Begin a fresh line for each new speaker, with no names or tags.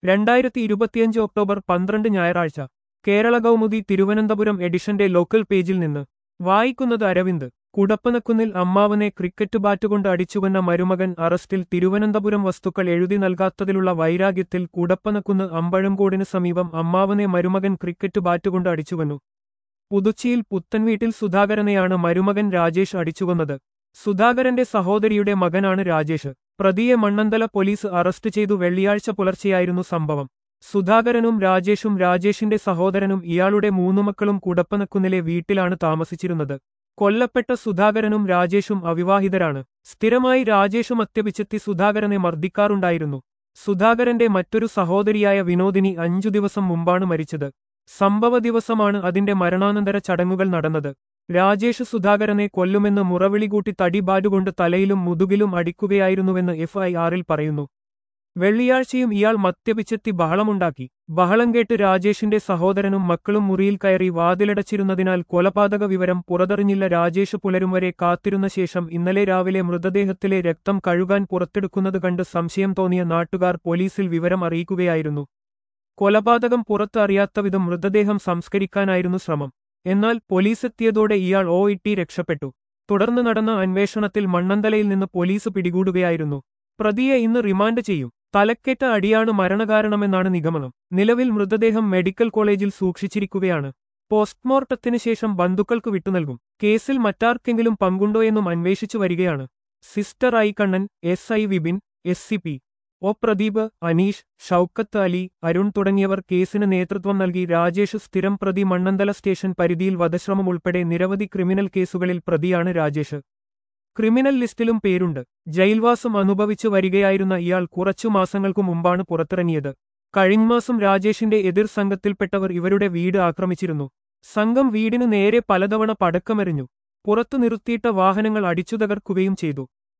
രണ്ടായിരത്തി ഇരുപത്തിയഞ്ച് ഒക്ടോബർ പന്ത്രണ്ട് ഞായറാഴ്ച കേരള കൗമുദി തിരുവനന്തപുരം എഡിഷന്റെ ലോക്കൽ പേജിൽ നിന്ന് വായിക്കുന്നത് അരവിന്ദ് കുടപ്പനക്കുന്നിൽ അമ്മാവനെ ക്രിക്കറ്റ് ബാറ്റുകൊണ്ട് അടിച്ചുകൊന്ന മരുമകൻ അറസ്റ്റിൽ തിരുവനന്തപുരം വസ്തുക്കൾ എഴുതി നൽകാത്തതിലുള്ള വൈരാഗ്യത്തിൽ കുടപ്പനക്കുന്ന് അമ്പഴംകോടിന് സമീപം അമ്മാവനെ മരുമകൻ ക്രിക്കറ്റ് ബാറ്റുകൊണ്ട് അടിച്ചുകൊന്നു പുതുച്ചിയിൽ പുത്തൻവീട്ടിൽ സുധാകരനെയാണ് മരുമകൻ രാജേഷ് അടിച്ചുകൊന്നത് സുധാകരന്റെ സഹോദരിയുടെ മകനാണ് രാജേഷ് പ്രതിയെ മണ്ണന്തല പോലീസ് അറസ്റ്റ് ചെയ്തു വെള്ളിയാഴ്ച പുലർച്ചെയായിരുന്നു സംഭവം സുധാകരനും രാജേഷും രാജേഷിന്റെ സഹോദരനും ഇയാളുടെ മൂന്നു മക്കളും കുടപ്പനക്കുന്നിലെ വീട്ടിലാണ് താമസിച്ചിരുന്നത് കൊല്ലപ്പെട്ട സുധാകരനും രാജേഷും അവിവാഹിതരാണ് സ്ഥിരമായി രാജേഷ് മദ്യപിച്ചെത്തി സുധാകരനെ മർദ്ദിക്കാറുണ്ടായിരുന്നു സുധാകരന്റെ മറ്റൊരു സഹോദരിയായ വിനോദിനി അഞ്ചു ദിവസം മുമ്പാണ് മരിച്ചത് സംഭവ ദിവസമാണ് അതിന്റെ മരണാനന്തര ചടങ്ങുകൾ നടന്നത് രാജേഷ് സുധാകരനെ കൊല്ലുമെന്ന് മുറവിളി കൂട്ടി തടിബാറ്റുകൊണ്ട് തലയിലും മുതുകിലും അടിക്കുകയായിരുന്നുവെന്ന് എഫ് ഐ ആറിൽ പറയുന്നു വെള്ളിയാഴ്ചയും ഇയാൾ മദ്യപിച്ചെത്തി ബഹളമുണ്ടാക്കി ബഹളം കേട്ട് രാജേഷിന്റെ സഹോദരനും മക്കളും മുറിയിൽ കയറി വാതിലടച്ചിരുന്നതിനാൽ കൊലപാതക വിവരം പുറത്തറിഞ്ഞില്ല രാജേഷ് പുലരും വരെ കാത്തിരുന്ന ശേഷം ഇന്നലെ രാവിലെ മൃതദേഹത്തിലെ രക്തം കഴുകാൻ പുറത്തെടുക്കുന്നത് കണ്ട് സംശയം തോന്നിയ നാട്ടുകാർ പോലീസിൽ വിവരം അറിയിക്കുകയായിരുന്നു കൊലപാതകം പുറത്ത് അറിയാത്തവിധം മൃതദേഹം സംസ്കരിക്കാനായിരുന്നു ശ്രമം എന്നാൽ പോലീസെത്തിയതോടെ ഇയാൾ ഓ ഇട്ടി രക്ഷപ്പെട്ടു തുടർന്ന് നടന്ന അന്വേഷണത്തിൽ മണ്ണന്തലയിൽ നിന്ന് പോലീസ് പിടികൂടുകയായിരുന്നു പ്രതിയെ ഇന്ന് റിമാൻഡ് ചെയ്യും തലക്കേറ്റ അടിയാണ് മരണകാരണമെന്നാണ് നിഗമനം നിലവിൽ മൃതദേഹം മെഡിക്കൽ കോളേജിൽ സൂക്ഷിച്ചിരിക്കുകയാണ് പോസ്റ്റ്മോർട്ടത്തിന് ശേഷം ബന്ധുക്കൾക്ക് വിട്ടുനൽകും കേസിൽ മറ്റാർക്കെങ്കിലും പങ്കുണ്ടോയെന്നും അന്വേഷിച്ചു വരികയാണ് sister I Kannan S I Vipin S C P O Pradeep Aneesh Shoukath Ali Arun തുടങ്ങിയവർ കേസിന് നേതൃത്വം നൽകി രാജേഷ് സ്ഥിരം പ്രതി മണ്ണന്തല സ്റ്റേഷൻ പരിധിയിൽ വധശ്രമം ഉൾപ്പെടെ നിരവധി ക്രിമിനൽ കേസുകളിൽ പ്രതിയാണ് രാജേഷ് ക്രിമിനൽ ലിസ്റ്റിലും പേരുണ്ട് ജയിൽവാസം അനുഭവിച്ചു വരികയായിരുന്ന ഇയാൾ കുറച്ചു മാസങ്ങൾക്കു മുമ്പാണ് പുറത്തിറങ്ങിയത് കഴിഞ്ഞമാസം രാജേഷിന്റെ എതിർ സംഘത്തിൽപ്പെട്ടവർ ഇവരുടെ വീട് ആക്രമിച്ചിരുന്നു സംഘം വീടിനു നേരെ പലതവണ പടക്കമെറിഞ്ഞു പുറത്തു നിർത്തിയിട്ട വാഹനങ്ങൾ അടിച്ചു തകർക്കുകയും ചെയ്തു